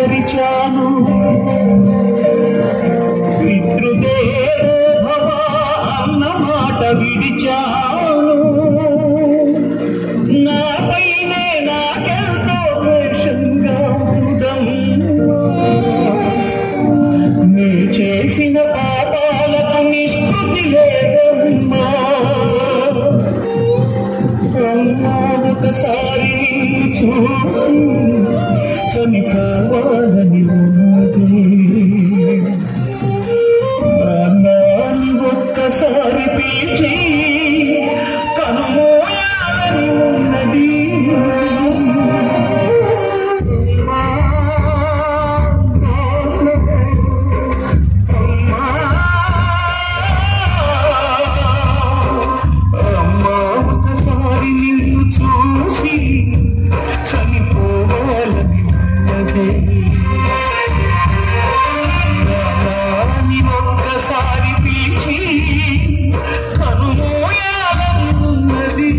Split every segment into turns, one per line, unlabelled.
మరిచాను పితృదేవో భవ అన్న మాట విడిచాను నాపైనే నాకెంతో ద్వేషంగా ఉందమ్మా. నీ చేసిన పాపాలకు నిష్కృతి లేదమ్మా అమ్మా ఒకసారి నిన్ను చూసి చనిపోవాలని ఉన్నది నాన్ని ఒక్కసారి పిలిచి కనుమోయాలని ఉన్నది అమ్మా ఒకసారి నిన్ను చూసి చనిపోవాలని ఉన్నది నాని ఒక్కసారి పిలిచి కనుమోయాలని ఉన్నది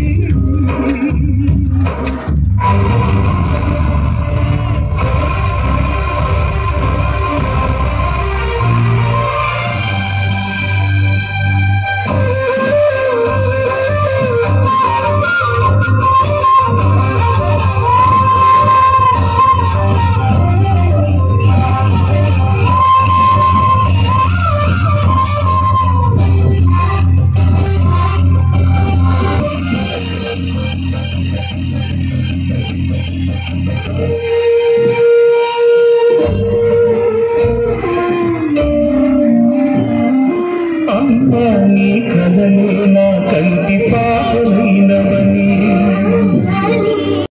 అమ్మా నీ కలలో నా కంటి పాప